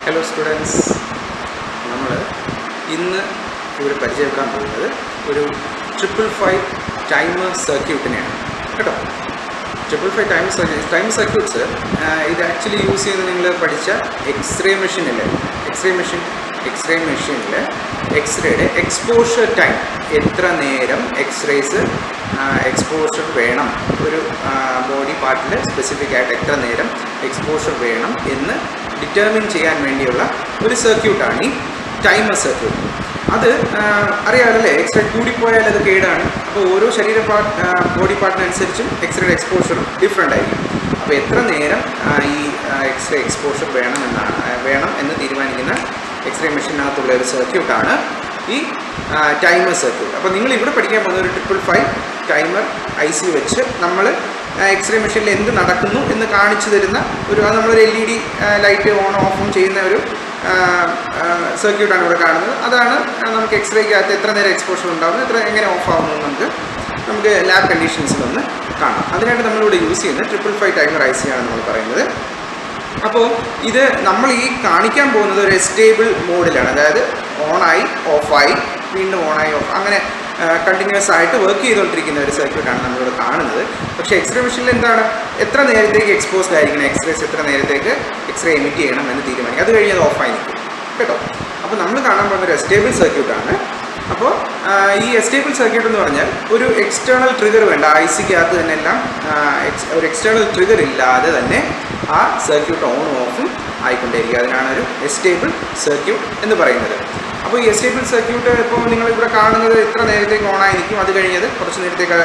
hello students നമ്മൾ ഇന്ന് ഇവിടെ പരിചയപ്പെടാൻ പോകുന്നത് ഒരു ട്രിപ്പിൾ ഫൈവ് ടൈമർ സർക്യൂട്ടിനെയാണ് കേട്ടോ triple five time circuit time circuits ഇത് ആക്ച്വലി യൂസ് ചെയ്യുന്നത് നിങ്ങൾ പഠിച്ച എക്സ്റേ മെഷീനില്ലേ എക്സ്റേ മെഷീൻ എക്സ്റേ മെഷീനിൽ എക്സ്റേയുടെ എക്സ്പോഷർ ടൈം എത്ര നേരം എക്സ്റേസ് എക്സ്പോഷർ വേണം ഒരു ബോഡി പാർട്ടിൽ സ്പെസിഫിക് ആയിട്ട് എത്ര നേരം എക്സ്പോഷർ വേണം എന്ന് ഡിറ്റർമിൻ ചെയ്യാൻ വേണ്ടിയുള്ള ഒരു സർക്യൂട്ടാണ് ഈ ടൈമർ സർക്യൂട്ട് അത് അറിയാമല്ലേ എക്സ്റേ കൂടിപ്പോയാൽ അത് കേടാണ് അപ്പോൾ ഓരോ ശരീര പാർട്ട് ബോഡി പാർട്ടിനനുസരിച്ചും എക്സ്റേയുടെ എക്സ്പോഷറും ഡിഫറെൻ്റ് ആയിരിക്കും അപ്പോൾ എത്ര നേരം ഈ എക്സ്റേ എക്സ്പോഷർ വേണമെന്നാണ് വേണം എന്ന് തീരുമാനിക്കുന്ന എക്സ്റേ മെഷീനകത്തുള്ള ഒരു സർക്യൂട്ടാണ് ഈ ടൈമർ സർക്യൂട്ട് അപ്പോൾ നിങ്ങൾ ഇവിടെ പഠിക്കാൻ പോകുന്ന ഒരു triple five timer I C വെച്ച് നമ്മൾ എക്സ്റേ മെഷീനിൽ എന്ത് നടക്കുന്നു എന്ന് കാണിച്ചു തരുന്ന ഒരു അത് നമ്മളൊരു L E D light on ഓഫും ചെയ്യുന്ന ഒരു സർക്യൂട്ടാണ് ഇവിടെ കാണുന്നത് അതാണ് നമുക്ക് എക്സ്റേക്കകത്ത് എത്ര നേരം എക്സ്പോഷർ ഉണ്ടാകുന്നു എത്ര എങ്ങനെ ഓഫ് ആകുന്നു നമുക്ക് നമുക്ക് ലാബ് കണ്ടീഷൻസിലൊന്ന് കാണാം അതിനായിട്ട് നമ്മളിവിടെ യൂസ് ചെയ്യുന്നത് triple five timer I C ആണ് നമ്മൾ പറയുന്നത് അപ്പോൾ ഇത് നമ്മൾ ഈ കാണിക്കാൻ പോകുന്നത് ഒരു സ്റ്റേബിൾ മോഡിലാണ് അതായത് ഓണായി ഓഫായി വീണ്ടും ഓണായി ഓഫ് അങ്ങനെ കണ്ടിന്യൂസ് ആയിട്ട് വർക്ക് ചെയ്തുകൊണ്ടിരിക്കുന്ന ഒരു സർക്യൂട്ടാണ് നമ്മളിവിടെ കാണുന്നത് പക്ഷേ എക്സ്റേ മെഷീനിൽ എന്താണ് എത്ര നേരത്തേക്ക് എക്സ്പോസ്ഡ് ആയിരിക്കണം എക്സ്റേസ് എത്ര നേരത്തേക്ക് എക്സ്റേ എമിറ്റ് ചെയ്യണം എന്ന് തീരുമാനിക്കും അത് കഴിഞ്ഞ് അത് ഓഫായി നിൽക്കും കേട്ടോ അപ്പോൾ നമ്മൾ കാണാൻ പോകുന്ന ഒരു എസ്റ്റേബിൾ സർക്യൂട്ടാണ് അപ്പോൾ ഈ എസ്റ്റേബിൾ സർക്യൂട്ട് എന്ന് പറഞ്ഞാൽ ഒരു എക്സ്റ്റേണൽ ട്രിഗർ വേണ്ട ഐ സിക്കകത്ത് തന്നെ എല്ലാം ഒരു എക്സ്റ്റേണൽ ട്രിഗർ ഇല്ലാതെ തന്നെ ആ സർക്യൂട്ട് ഓണും ഓഫും ആയിക്കൊണ്ടേയിരിക്കുക അതിനാണ് ഒരു എസ്റ്റേബിൾ സർക്യൂട്ട് എന്ന് പറയുന്നത് അപ്പോൾ ഈ എസ്റ്റേബിൾ സർക്യൂട്ട് ഇപ്പോൾ നിങ്ങൾ ഇവിടെ കാണുന്നത് എത്ര നേരത്തേക്ക് ഓണായിരിക്കും അത് കഴിഞ്ഞത് കുറച്ച് നേരത്തേക്ക്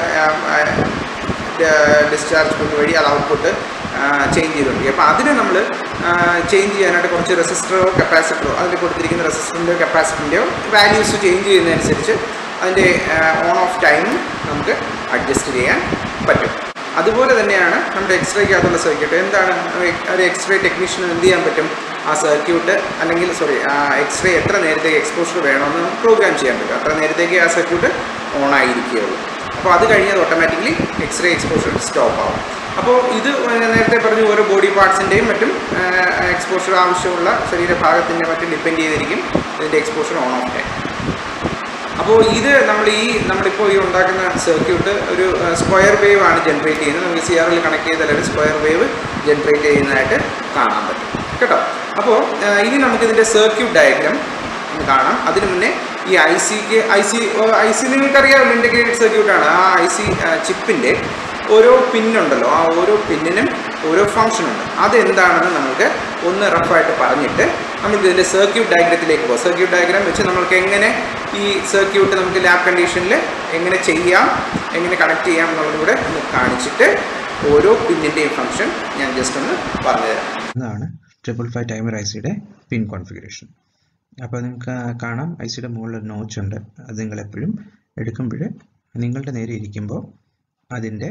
ഡിസ്ചാർജ് പുട്ട് വഴി അത് ഔട്ട്പുട്ട് ചേഞ്ച് ചെയ്തുകൊണ്ടിരിക്കും അപ്പോൾ അതിനെ നമ്മൾ ചേഞ്ച് ചെയ്യാനായിട്ട് കുറച്ച് റെസിസ്റ്ററോ കപ്പാസിറ്ററോ അതിൽ കൊടുത്തിരിക്കുന്ന റെസിസ്റ്ററിൻ്റെയോ കപ്പാസിറ്ററിൻ്റെയോ വാല്യൂസ് ചേഞ്ച് ചെയ്യുന്നതനുസരിച്ച് അതിൻ്റെ ഓൺ ഓഫ് ടൈമും നമുക്ക് അഡ്ജസ്റ്റ് ചെയ്യാൻ പറ്റും അതുപോലെ തന്നെയാണ് നമ്മുടെ എക്സ്റേക്കകത്തുള്ള സർക്യൂട്ട് എന്താണ് ഒരു എക്സ്റേ ടെക്നീഷ്യന് എന്ത് ചെയ്യാൻ പറ്റും ആ സർക്യൂട്ട് അല്ലെങ്കിൽ സോറി ആ എക്സ്റേ എത്ര നേരത്തേക്ക് എക്സ്പോഷർ വേണമെന്ന് നമുക്ക് പ്രോഗ്രാം ചെയ്യാൻ പറ്റും അത്ര നേരത്തേക്ക് ആ സർക്യൂട്ട് ഓൺ ആയിരിക്കുകയുള്ളൂ അപ്പോൾ അത് കഴിഞ്ഞത് ഓട്ടോമാറ്റിക്കലി എക്സ്റേ എക്സ്പോഷർ സ്റ്റോപ്പ് ആവും അപ്പോൾ ഇത് നേരത്തെ പറഞ്ഞു ഓരോ ബോഡി പാർട്സിൻ്റെയും മറ്റും എക്സ്പോഷർ ആവശ്യമുള്ള ശരീരഭാഗത്തിൻ്റെ മറ്റും ഡിപ്പെൻഡ് ചെയ്തിരിക്കും ഇതിൻ്റെ എക്സ്പോഷർ ഓൺ ഓഫ് ടൈം അപ്പോൾ ഇത് നമ്മൾ ഈ നമ്മളിപ്പോൾ ഈ ഉണ്ടാക്കുന്ന സർക്യൂട്ട് ഒരു സ്ക്വയർ വേവ് ആണ് ജനറേറ്റ് ചെയ്യുന്നത് നമുക്ക് സി ആറിൽ കണക്ട് ചെയ്താൽ ഒരു സ്ക്വയർ വേവ് ജനറേറ്റ് ചെയ്യുന്നതായിട്ട് കാണാൻ പറ്റും കേട്ടോ അപ്പോൾ ഇനി നമുക്ക് ഇതിൻ്റെ സർക്യൂട്ട് ഡയഗ്രാം കാണാം അതിനു മുന്നേ ഈ ഐ സിക്ക് ഐ സി ഐ സി നിങ്ങൾക്കറിയാമല്ലോ ഇൻറ്റഗ്രേറ്റഡ് സർക്യൂട്ടാണ് ആ ഐ സി ചിപ്പിൻ്റെ ഓരോ പിന്നുണ്ടല്ലോ ആ ഓരോ പിന്നിനും ഓരോ ഫംഗ്ഷൻ ഉണ്ട് അതെന്താണെന്ന് നമുക്ക് ഒന്ന് റഫായിട്ട് പറഞ്ഞിട്ട് നമുക്ക് ഇതിൻ്റെ സർക്യൂട്ട് ഡയഗ്രത്തിലേക്ക് പോകാം സർക്യൂട്ട് ഡയഗ്രാം വെച്ച് നമുക്ക് എങ്ങനെ ഈ സർക്യൂട്ട് നമുക്ക് ലാബ് കണ്ടീഷനിൽ എങ്ങനെ ചെയ്യാം എങ്ങനെ കണക്ട് ചെയ്യാം എന്നുള്ളത് കൂടെ ഒന്ന് കാണിച്ചിട്ട് ഓരോ പിന്നിൻ്റെയും ഫംഗ്ഷൻ ഞാൻ ജസ്റ്റ് ഒന്ന് പറഞ്ഞുതരാം ഇതാണ് ട്രിപ്പിൾ ഫൈവ് ടൈമർ ഐ സിയുടെ പിൻ കോൺഫിഗറേഷൻ അപ്പോൾ നിങ്ങൾക്ക് കാണാം ഐ സിയുടെ മുകളിൽ നോച്ച് ഉണ്ട് അത് നിങ്ങൾ എപ്പോഴും എടുക്കുമ്പോൾ നിങ്ങളുടെ നേരെ ഇരിക്കുമ്പോൾ അതിൻ്റെ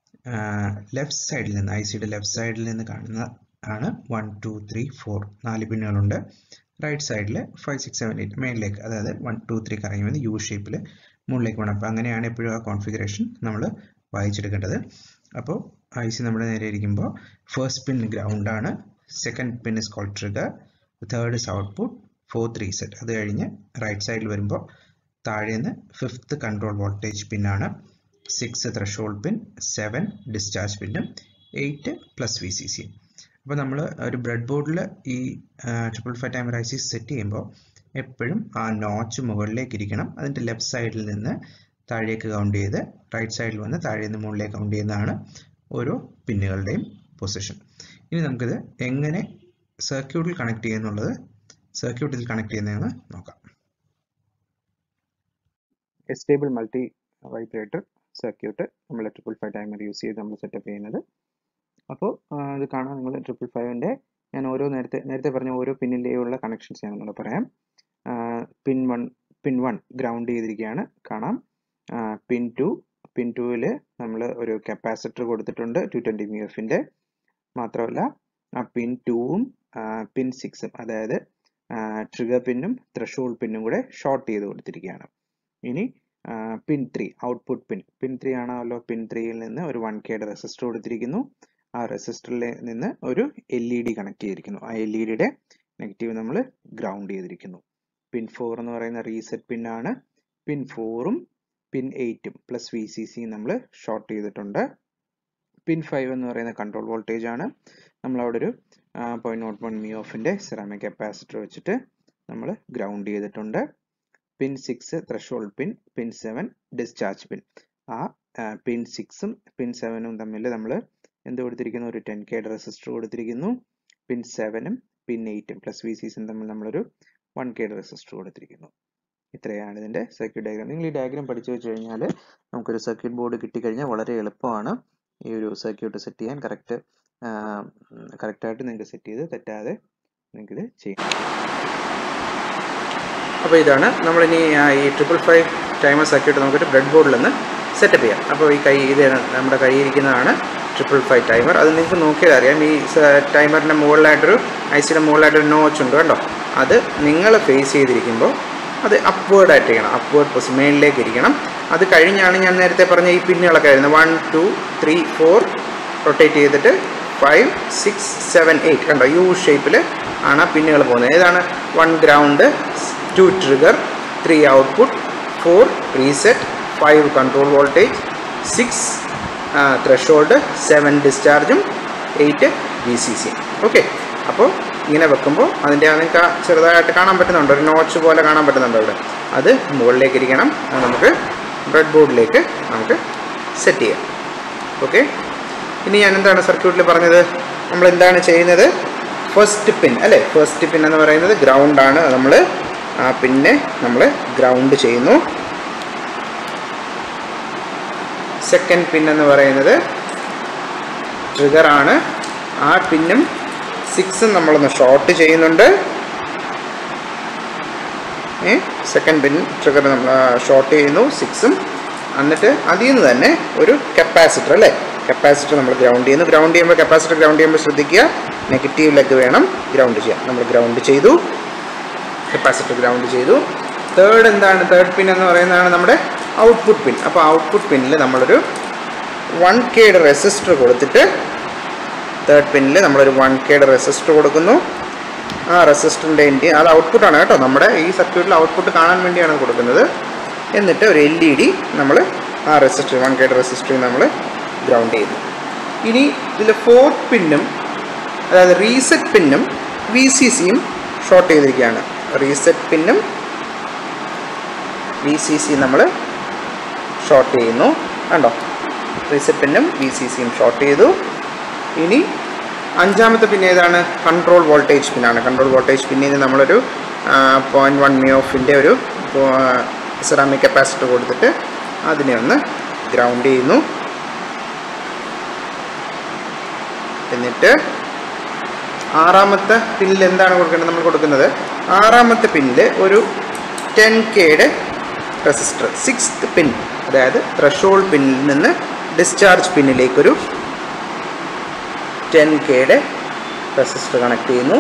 ലെഫ്റ്റ് സൈഡിൽ നിന്ന് ഐ സിയുടെ ലെഫ്റ്റ് സൈഡിൽ നിന്ന് കാണുന്ന ആണ് വൺ ടു ത്രീ ഫോർ നാല് പിന്നുകളുണ്ട് റൈറ്റ് സൈഡിൽ ഫൈവ് സിക്സ് സെവൻ എയ്റ്റ് മേളിലേക്ക് അതായത് വൺ ടു ത്രീ കറങ്ങി വന്ന് യു ഷേപ്പിൽ മുകളിലേക്ക് വേണം അപ്പോൾ അങ്ങനെയാണ് എപ്പോഴും ആ കോൺഫിഗറേഷൻ നമ്മൾ വായിച്ചെടുക്കേണ്ടത് അപ്പോൾ ഐ സി നമ്മുടെ നേരെ ഇരിക്കുമ്പോൾ ഫസ്റ്റ് പിൻ ഗ്രൗണ്ട് ആണ് second pin is call trigger third is output fourth reset അത് കഴിഞ്ഞ് റൈറ്റ് സൈഡിൽ വരുമ്പോൾ താഴേന്ന് ഫിഫ്ത്ത് കൺട്രോൾ വോൾട്ടേജ് പിന്നാണ് six threshold pin seven discharge പിന്നും eight plus V C C അപ്പോൾ നമ്മൾ ഒരു ബ്രെഡ് ബോർഡിൽ ഈ triple five timer I C set ചെയ്യുമ്പോൾ എപ്പോഴും ആ നോച്ച് മുകളിലേക്ക് ഇരിക്കണം അതിൻ്റെ ലെഫ്റ്റ് സൈഡിൽ നിന്ന് താഴേക്ക് കൗണ്ട് ചെയ്ത് റൈറ്റ് സൈഡിൽ വന്ന് താഴെ നിന്ന് മുകളിലേക്ക് കൗണ്ട് ചെയ്യുന്നതാണ് ഓരോ പിന്നുകളുടെയും പൊസിഷൻ ഇനി നമുക്കിത് എങ്ങനെ സർക്യൂട്ടിൽ കണക്ട് ചെയ്യുന്നുള്ളത് സർക്യൂട്ടിൽ കണക്ട് ചെയ്യുന്നതെന്ന് നോക്കാം സ്റ്റേബിൾ മൾട്ടി വൈബ്രേറ്റർ സർക്യൂട്ട് നമ്മൾ ട്രിപ്പിൾ ഫൈവ് ടൈമർ യൂസ് ചെയ്ത് നമ്മൾ സെറ്റപ്പ് ചെയ്യുന്നത് അപ്പോൾ ഇത് കാണാം നിങ്ങൾ ട്രിപ്പിൾ ഫൈവിൻ്റെ ഞാൻ ഓരോ നേരത്തെ നേരത്തെ പറഞ്ഞ ഓരോ പിന്നിൻ്റെയുള്ള കണക്ഷൻസ് ഞാൻ നിങ്ങളോട് പറയാം pin one pin one ground ചെയ്തിരിക്കുകയാണ് കാണാം പിൻ ടു പിൻ ടുവിൽ നമ്മൾ ഒരു കപ്പാസിറ്റർ കൊടുത്തിട്ടുണ്ട് ടു ട്വൻറ്റി മി എഫിൻ്റെ മാത്രമല്ല ആ പിൻ ടുവും പിൻ സിക്സും അതായത് ട്രിഗർ പിന്നും ത്രഷോൾ പിന്നും കൂടെ ഷോർട്ട് ചെയ്ത് കൊടുത്തിരിക്കുകയാണ് ഇനി pin three output pin pin three ആണല്ലോ പിൻ ത്രീയിൽ നിന്ന് ഒരു വൺ കെയുടെ റെസിസ്റ്റർ കൊടുത്തിരിക്കുന്നു ആ റെസിസ്റ്ററിൽ നിന്ന് ഒരു എൽ ഇ ഡി കണക്ട് ചെയ്തിരിക്കുന്നു ആ എൽ ഇ ഡിയുടെ നെഗറ്റീവ് നമ്മൾ ഗ്രൗണ്ട് ചെയ്തിരിക്കുന്നു പിൻ ഫോർ എന്ന് പറയുന്ന റീസെറ്റ് പിന്നാണ് പിൻ ഫോറും പിൻ എയ്റ്റും പ്ലസ് വി സി സി നമ്മൾ ഷോർട്ട് ചെയ്തിട്ടുണ്ട് പിൻ ഫൈവ് എന്ന് പറയുന്ന കൺട്രോൾ വോൾട്ടേജ് ആണ് നമ്മൾ അവിടെ ഒരു പോയിന്റ് നോട്ട് വൺ മി ഓഫിൻ്റെ സെറാമിക് കപ്പാസിറ്റർ വെച്ചിട്ട് നമ്മൾ ഗ്രൗണ്ട് ചെയ്തിട്ടുണ്ട് pin six threshold pin pin seven discharge pin ആ പിൻ സിക്സും പിൻ സെവനും തമ്മിൽ നമ്മൾ എന്ത് കൊടുത്തിരിക്കുന്നു ഒരു ടെൻ കെയുടെ റെസിസ്റ്റർ കൊടുത്തിരിക്കുന്നു പിൻ സെവനും പിൻ എയ്റ്റും പ്ലസ് വി സിസും തമ്മിൽ നമ്മളൊരു വൺ കെയുടെ റെസിസ്റ്റർ കൊടുത്തിരിക്കുന്നു ഇത്രയാണ് ഇതിൻ്റെ സർക്യൂട്ട് ഡയഗ്രാം നിങ്ങൾ ഈ ഡയഗ്രാം പഠിച്ചു വെച്ച് കഴിഞ്ഞാൽ നമുക്കൊരു സർക്യൂട്ട് ബോർഡ് കിട്ടിക്കഴിഞ്ഞാൽ വളരെ എളുപ്പമാണ് ഈ ഒരു സർക്യൂട്ട് സെറ്റ് ചെയ്യാൻ കറക്റ്റ് കറക്റ്റായിട്ട് നിങ്ങൾക്ക് സെറ്റ് ചെയ്ത് തെറ്റാതെ നിങ്ങൾക്കിത് ചെയ്യാം അപ്പോൾ ഇതാണ് നമ്മളിനി ആ, ഈ ട്രിപ്പിൾ ഫൈവ് ടൈമർ സർക്യൂട്ട് നമുക്കൊരു ബ്രെഡ് ബോർഡിൽ നിന്ന് സെറ്റപ്പ് ചെയ്യാം അപ്പോൾ ഈ കൈ ഇത് നമ്മുടെ കയ്യിരിക്കുന്നതാണ് ട്രിപ്പിൾ ഫൈവ് ടൈമർ അത് നിങ്ങൾക്ക് നോക്കിയാൽ അറിയാം ഈ ടൈമറിൻ്റെ മുകളിലായിട്ടൊരു ഐ സിയുടെ മുകളിലായിട്ടൊരു നോച്ച് ഉണ്ട് കേട്ടോ അത് നിങ്ങൾ ഫേസ് ചെയ്തിരിക്കുമ്പോൾ അത് അപ്വേർഡ് ആയിട്ട് ചെയ്യണം അപ്വേർഡ് പൊസിഷൻ മേളിലേക്ക് ഇരിക്കണം അത് കഴിഞ്ഞാണ് ഞാൻ നേരത്തെ പറഞ്ഞ ഈ പിന്നുകളൊക്കെ വരുന്നത് one two three four rotate ചെയ്തിട്ട് ഫൈവ് സിക്സ് സെവൻ എയ്റ്റ് കണ്ടോ യു ഷേപ്പിൽ ആണ് ആ പിന്നുകൾ പോകുന്നത് ഏതാണ് one ground two trigger three output four reset five control voltage six threshold seven ഡിസ്ചാർജും eight V C C okay അപ്പോൾ ഇങ്ങനെ വെക്കുമ്പോൾ അതിൻ്റെ നിങ്ങൾക്ക് ചെറുതായിട്ട് കാണാൻ പറ്റുന്നുണ്ട് ഒരു നോച്ച് പോലെ കാണാൻ പറ്റുന്നുണ്ട് അവിടെ അത് മുകളിലേക്ക് ഇരിക്കണം അത് നമുക്ക് ബ്രെഡ് ബോർഡിലേക്ക് നമുക്ക് സെറ്റ് ചെയ്യാം ഓക്കെ ഇനി ഞാൻ എന്താണ് സർക്യൂട്ടിൽ പറഞ്ഞത് നമ്മൾ എന്താണ് ചെയ്യുന്നത് ഫസ്റ്റ് പിൻ അല്ലേ ഫസ്റ്റ് പിൻ എന്ന് പറയുന്നത് ഗ്രൗണ്ട് ആണ് നമ്മൾ ആ പിന്നെ നമ്മൾ ഗ്രൗണ്ട് ചെയ്യുന്നു സെക്കൻഡ് പിൻ എന്ന് പറയുന്നത് ട്രിഗർ ആണ് ആ പിന്നും സിക്സും നമ്മളൊന്ന് ഷോർട്ട് ചെയ്യുന്നുണ്ട് ഏ സെക്കൻഡ് പിൻ ട്രിഗർ നമ്മൾ ഷോർട്ട് ചെയ്യുന്നു സിക്സും എന്നിട്ട് അതിൽ നിന്ന് തന്നെ ഒരു കപ്പാസിറ്റർ അല്ലേ കപ്പാസിറ്റർ നമ്മൾ ഗ്രൗണ്ട് ചെയ്യുന്നു ഗ്രൗണ്ട് ചെയ്യുമ്പോൾ കപ്പാസിറ്റർ ഗ്രൗണ്ട് ചെയ്യുമ്പോൾ ശ്രദ്ധിക്കുക നെഗറ്റീവ് ലെഗ് വേണം ഗ്രൗണ്ട് ചെയ്യാൻ നമ്മൾ ഗ്രൗണ്ട് ചെയ്തു കപ്പാസിറ്റർ ഗ്രൗണ്ട് ചെയ്തു തേർഡ് എന്താണ് തേർഡ് പിൻ എന്ന് പറയുന്നതാണ് നമ്മുടെ ഔട്ട്പുട്ട് പിൻ അപ്പോൾ ഔട്ട്പുട്ട് പിന്നിൽ നമ്മളൊരു വൺ കെയുടെ റെസിസ്റ്റർ കൊടുത്തിട്ട് തേർഡ് പിന്നിൽ നമ്മളൊരു വൺ കെയുടെ റെസിസ്റ്റർ കൊടുക്കുന്നു ആ റെസിസ്റ്ററിൻ്റെ എൻ്റെ അത് ഔട്ട്പുട്ടാണ് കേട്ടോ നമ്മുടെ ഈ സർക്യൂട്ടിൽ ഔട്ട്പുട്ട് കാണാൻ വേണ്ടിയാണ് കൊടുക്കുന്നത് എന്നിട്ട് ഒരു എൽ ഇ ഡി നമ്മൾ ആ റെസിസ്റ്റർ വൺ കെയുടെ റെസിസ്റ്ററിൽ നമ്മൾ ഗ്രൗണ്ട് ചെയ്യുന്നു ഇനി ഇതിൽ ഫോർത്ത് പിന്നും അതായത് റീസെറ്റ് പിന്നും വി സി സിയും ഷോർട്ട് ചെയ്തിരിക്കുകയാണ് റീസെറ്റ് പിന്നും വി സി സി നമ്മൾ ഷോർട്ട് ചെയ്യുന്നു കണ്ടോ റീസെറ്റ് പിന്നും വി സി സിയും ഷോർട്ട് ചെയ്തു ഇനി അഞ്ചാമത്തെ പിന്നെ ഏതാണ് കൺട്രോൾ വോൾട്ടേജ് പിന്നാണ് കൺട്രോൾ വോൾട്ടേജ് പിന്നിന് നമ്മളൊരു പോയിൻറ്റ് വൺ മി ഓഫിൻ്റെ ഒരു സെറാമിക് കപ്പാസിറ്റർ കൊടുത്തിട്ട് അതിനെ ഒന്ന് ഗ്രൗണ്ട് ചെയ്യുന്നു എന്നിട്ട് ആറാമത്തെ പിന്നിൽ എന്താണ് കൊടുക്കേണ്ടത് നമ്മൾ കൊടുക്കുന്നത് ആറാമത്തെ പിന്നിൽ ഒരു ടെൻ കെയുടെ റെസിസ്റ്റർ സിക്സ്ത് പിൻ അതായത് ത്രഷോൾ പിന്നിൽ നിന്ന് ഡിസ്ചാർജ് പിന്നിലേക്കൊരു ടെൻ കെയുടെ റെസിസ്റ്റർ കണക്ട് ചെയ്യുന്നു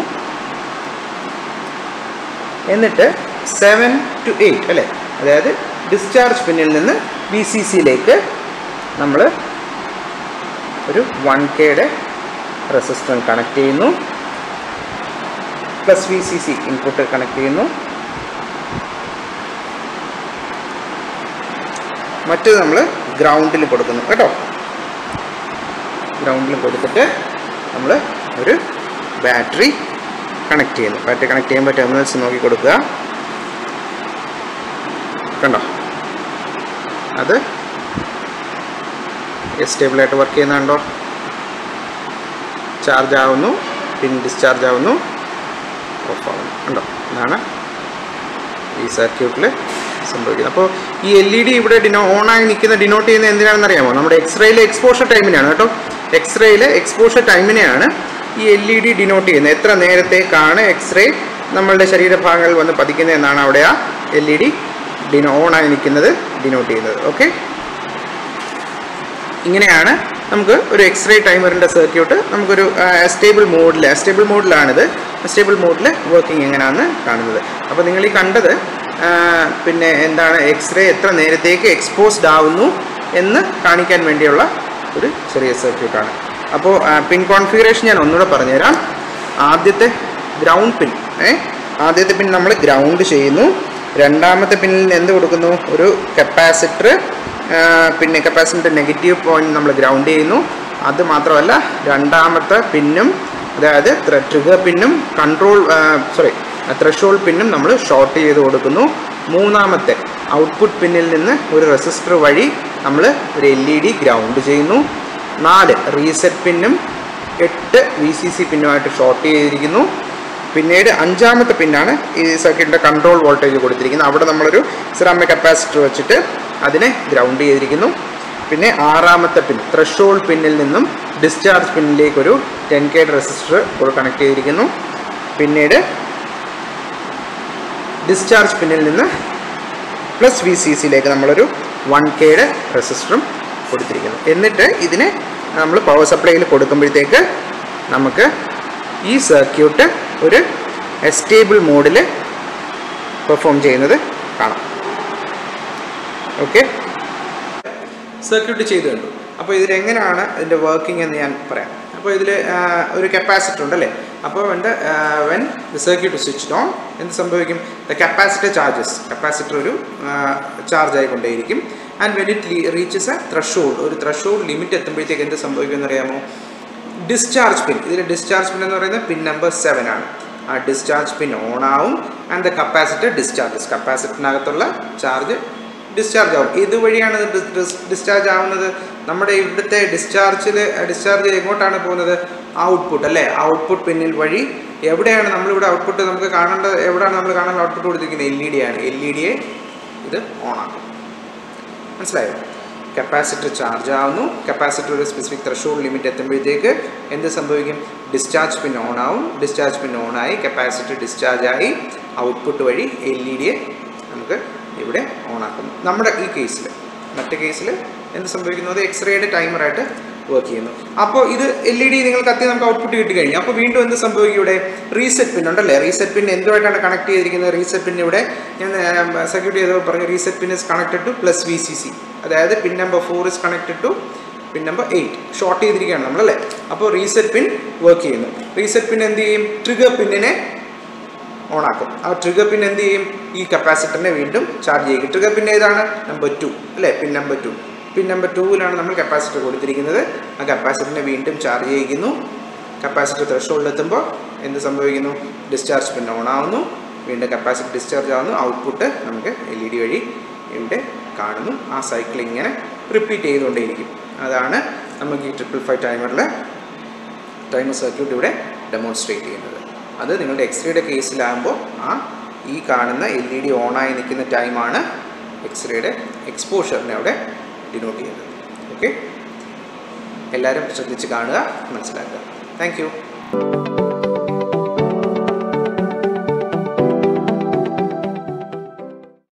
എന്നിട്ട് സെവൻ ടു എയ്റ്റ് അല്ലേ അതായത് ഡിസ്ചാർജ് പിന്നിൽ നിന്ന് ബി സി സിയിലേക്ക് നമ്മൾ ഒരു വൺ കെയുടെ റെസിസ്റ്റർ കണക്ട് ചെയ്യുന്നു plus V C C input connect ചെയ്യുന്നു മറ്റത് നമ്മൾ ഗ്രൗണ്ടിൽ കൊടുക്കുന്നു കേട്ടോ ഗ്രൗണ്ടിൽ കൊടുത്തിട്ട് നമ്മൾ ഒരു ബാറ്ററി കണക്ട് ചെയ്യുന്നു ബാറ്ററി കണക്ട് ചെയ്യുമ്പോൾ ടെർമിനൽസ് നോക്കി കൊടുക്കുക കണ്ടോ അത് സ്റ്റേബിളായിട്ട് വർക്ക് ചെയ്യുന്നുണ്ടോ ചാർജ് ആവുന്നു പിൻ ഡിസ്ചാർജ് ആവുന്നു ഓഫ് ആവുന്നു കണ്ടോ ഇതാണ് ഈ സർക്യൂട്ടിൽ സംഭവിക്കുന്നത് അപ്പോൾ ഈ എൽ ഇ ഡി ഇവിടെ ഡിനോ ഓണായി നിൽക്കുന്ന ഡിനോട്ട് ചെയ്യുന്നത് എന്തിനാണെന്ന് അറിയാമോ നമ്മുടെ എക്സ്റേയിലെ എക്സ്പോഷർ ടൈമിനാണ് കേട്ടോ എക്സ്റേയിലെ എക്സ്പോഷർ ടൈമിനെയാണ് ഈ എൽ ഇ ഡി ഡിനോട്ട് ചെയ്യുന്നത് എത്ര നേരത്തേക്കാണ് എക്സ്റേ നമ്മളുടെ ശരീരഭാഗങ്ങളിൽ വന്ന് പതിക്കുന്നത് എന്നാണ് അവിടെ ആ എൽ ഇ ഡി ഡിനോ ഓണായി നിൽക്കുന്നത് ഡിനോട്ട് ചെയ്യുന്നത് ഓക്കെ ഇങ്ങനെയാണ് നമുക്ക് ഒരു എക്സ്റേ ടൈമറിൻ്റെ സർക്യൂട്ട് നമുക്കൊരു സ്റ്റേബിൾ മോഡിൽ സ്റ്റേബിൾ മോഡിലാണിത് സ്റ്റേബിൾ മോഡിൽ വർക്കിംഗ് എങ്ങനെയാണെന്ന് കാണുന്നത് അപ്പോൾ നിങ്ങൾ ഈ കണ്ടത് ആ, പിന്നെ എന്താണ് എക്സ്റേ എത്ര നേരത്തേക്ക് എക്സ്പോസ്ഡ് ആവുന്നു എന്ന് കാണിക്കാൻ വേണ്ടിയുള്ള ഒരു ചെറിയ സർക്യൂട്ടാണ് അപ്പോൾ പിൻ കോൺഫിഗറേഷൻ ഞാൻ ഒന്നുകൂടെ പറഞ്ഞുതരാം ആദ്യത്തെ ഗ്രൗണ്ട് പിൻ ഏ ആദ്യത്തെ പിൻ നമ്മൾ ഗ്രൗണ്ട് ചെയ്യുന്നു രണ്ടാമത്തെ പിന്നിൽ എന്ത് കൊടുക്കുന്നു ഒരു കപ്പാസിറ്റർ പിന്നെ കപ്പാസിറ്റർ നെഗറ്റീവ് പോയിന്റ് നമ്മൾ ഗ്രൗണ്ട് ചെയ്യുന്നു അത് മാത്രമല്ല രണ്ടാമത്തെ പിന്നും അതായത് ട്രിഗർ പിന്നും കൺട്രോൾ സോറി ത്രഷോൾ പിന്നും നമ്മൾ ഷോർട്ട് ചെയ്ത് കൊടുക്കുന്നു മൂന്നാമത്തെ ഔട്ട്പുട്ട് പിന്നിൽ നിന്ന് ഒരു റെസിസ്റ്റർ വഴി നമ്മൾ ഒരു എൽ ഇ ഡി ഗ്രൗണ്ട് ചെയ്യുന്നു നാല് റീസെറ്റ് പിന്നും എട്ട് വി സി സി പിന്നുമായിട്ട് ഷോർട്ട് ചെയ്തിരിക്കുന്നു പിന്നീട് അഞ്ചാമത്തെ പിന്നാണ് ഈ സർക്യൂട്ടിൻ്റെ കൺട്രോൾ വോൾട്ടേജ് കൊടുത്തിരിക്കുന്നത് അവിടെ നമ്മളൊരു സിറാമ കപ്പാസിറ്റർ വെച്ചിട്ട് അതിനെ ഗ്രൗണ്ട് ചെയ്തിരിക്കുന്നു പിന്നെ ആറാമത്തെ പിൻ ത്രഷോൾ പിന്നിൽ നിന്നും ഡിസ്ചാർജ് പിന്നിലേക്ക് ഒരു ടെൻ കെ റെസിസ്റ്റർ കണക്ട് ചെയ്തിരിക്കുന്നു പിന്നീട് ഡിസ്ചാർജ് പിന്നിൽ നിന്ന് പ്ലസ് വി സി സിയിലേക്ക് നമ്മളൊരു വൺ കെയുടെ റെസിസ്റ്ററും കൊടുത്തിരിക്കുന്നു എന്നിട്ട് ഇതിനെ നമ്മൾ പവർ സപ്ലൈയിൽ കൊടുക്കുമ്പോഴത്തേക്ക് നമുക്ക് ഈ സർക്യൂട്ട് ഒരു എസ്റ്റേബിൾ മോഡിൽ പെർഫോം ചെയ്യുന്നത് കാണാം ഓക്കെ സർക്യൂട്ട് ചെയ്ത് കണ്ടു അപ്പോൾ ഇതിലെങ്ങനെയാണ് ഇതിൻ്റെ വർക്കിംഗ് എന്ന് ഞാൻ പറയാം അപ്പോൾ ഇതിൽ ഒരു കപ്പാസിറ്റർ ഉണ്ടല്ലേ അപ്പോൾ എൻ്റെ when the circuit switch on എന്ത് സംഭവിക്കും ദ കപ്പാസിറ്റർ ചാർജസ് കപ്പാസിറ്റർ ഒരു ചാർജ് ആയിക്കൊണ്ടേയിരിക്കും and when it reaches a threshold ഒരു ത്രഷോൾഡ് ലിമിറ്റ് എത്തുമ്പോഴത്തേക്ക് എന്ത് സംഭവിക്കുമെന്ന് അറിയാമോ ഡിസ്ചാർജ് പിൻ ഇതിൽ ഡിസ്ചാർജ് പിൻ എന്ന് പറയുന്നത് പിൻ നമ്പർ സെവൻ ആണ് ആ ഡിസ്ചാർജ് പിൻ ഓൺ ആവും ആൻഡ് ദ കപ്പാസിറ്റർ ഡിസ്ചാർജസ് കപ്പാസിറ്ററിനകത്തുള്ള ചാർജ് ഡിസ്ചാർജ് ആവും ഇതുവഴിയാണ് ഇത് ഡിസ്ചാർജ് ആവുന്നത് നമ്മുടെ ഇവിടുത്തെ ഡിസ്ചാർജിൽ ഡിസ്ചാർജ് എങ്ങോട്ടാണ് പോകുന്നത് ഔട്ട്പുട്ട് അല്ലേ ഔട്ട്പുട്ട് പിന്നിൽ വഴി എവിടെയാണ് നമ്മളിവിടെ ഔട്ട്പുട്ട് നമുക്ക് കാണേണ്ടത് എവിടെയാണ് നമ്മൾ കാണേണ്ട ഔട്ട്പുട്ട് കൊടുത്തിരിക്കുന്നത് എൽ ഇ ഡി ആണ് എൽ ഇ ഡിയെ ഇത് ഓൺ ആക്കും മനസ്സിലായോ കപ്പാസിറ്റർ ചാർജ് ആവുന്നു കപ്പാസിറ്റർ ഒരു സ്പെസിഫിക് ത്രഷോൾഡ് ലിമിറ്റ് എത്തുമ്പോഴത്തേക്ക് എന്ത് സംഭവിക്കും ഡിസ്ചാർജ് പിൻ ഓൺ ആവും ഡിസ്ചാർജ് പിൻ ഓൺ ആയി കപ്പാസിറ്റർ ഡിസ്ചാർജ് ആയി ഔട്ട്പുട്ട് വഴി എൽ ഇ ഡിയെ നമുക്ക് ഇവിടെ ഓൺ ആക്കുന്നു നമ്മുടെ ഈ കേസിൽ മറ്റേ കേസിൽ എന്ത് സംഭവിക്കുന്നു അത് എക്സ്റേയുടെ ടൈമറായിട്ട് വർക്ക് ചെയ്യുന്നു അപ്പോൾ ഇത് എൽ ഇ ഡി നിങ്ങൾ കത്തി നമുക്ക് ഔട്ട്പുട്ട് കിട്ടി കഴിഞ്ഞു അപ്പോൾ വീണ്ടും എന്ത് സംഭവിക്കും ഇവിടെ റീസെറ്റ് പിൻ ഉണ്ടല്ലേ റീസെറ്റ് പിൻ എന്തുമായിട്ടാണ് കണക്ട് ചെയ്തിരിക്കുന്നത് റീസെറ്റ് പിൻ ഇവിടെ ഞാൻ സർക്യൂട്ട് ചെയ്തപ്പോൾ പറഞ്ഞു reset pin is connected to plus V C C അതായത് pin number four is connected to pin number eight short ചെയ്തിരിക്കുകയാണ് നമ്മളല്ലേ അപ്പോൾ റീസെറ്റ് പിൻ വർക്ക് ചെയ്യുന്നു റീസെറ്റ് പിൻ എന്ത് ചെയ്യും ട്രിഗർ പിന്നിനെ ഓണാക്കും ആ ട്രിഗർ പിൻ എന്ത് ചെയ്യും ഈ കപ്പാസിറ്ററിനെ വീണ്ടും ചാർജ് ചെയ്യും ട്രിഗർ പിൻ ഏതാണ് നമ്പർ ടു അല്ലേ pin number two pin number ടൂവിലാണ് നമ്മൾ കപ്പാസിറ്റർ കൊടുത്തിരിക്കുന്നത് ആ കപ്പാസിറ്ററിനെ വീണ്ടും ചാർജ് ചെയ്യിക്കുന്നു കപ്പാസിറ്റർ ത്രഷോൾഡ് എത്തുമ്പോൾ എന്ത് സംഭവിക്കുന്നു ഡിസ്ചാർജ് പിൻ ഓൺ ആവുന്നു വീണ്ടും കപ്പാസിറ്റർ ഡിസ്ചാർജ് ആവുന്നു ഔട്ട്പുട്ട് നമുക്ക് എൽ ഇ ഡി വഴി ഇവിടെ കാണുന്നു ആ സൈക്കിൾ ഇങ്ങനെ റിപ്പീറ്റ് ചെയ്തുകൊണ്ടേയിരിക്കും അതാണ് നമുക്ക് ഈ ട്രിപ്പിൾ ഫൈവ് ടൈമറിൽ ടൈമർ സർക്യൂട്ട് ഇവിടെ ഡെമോൺസ്ട്രേറ്റ് ചെയ്യുന്നത് അത് നിങ്ങളുടെ എക്സ്റേയുടെ കേസിലാകുമ്പോൾ ആ ഈ കാണുന്ന എൽ ഇ ഡി ഓണായി നിൽക്കുന്ന ടൈമാണ് എക്സ്റേയുടെ എക്സ്പോഷറിനെ അവിടെ ഡിനോട്ട് ചെയ്യുന്നത് ഓക്കെ എല്ലാവരും ശ്രദ്ധിച്ച് കാണുക മനസ്സിലാക്കുക താങ്ക്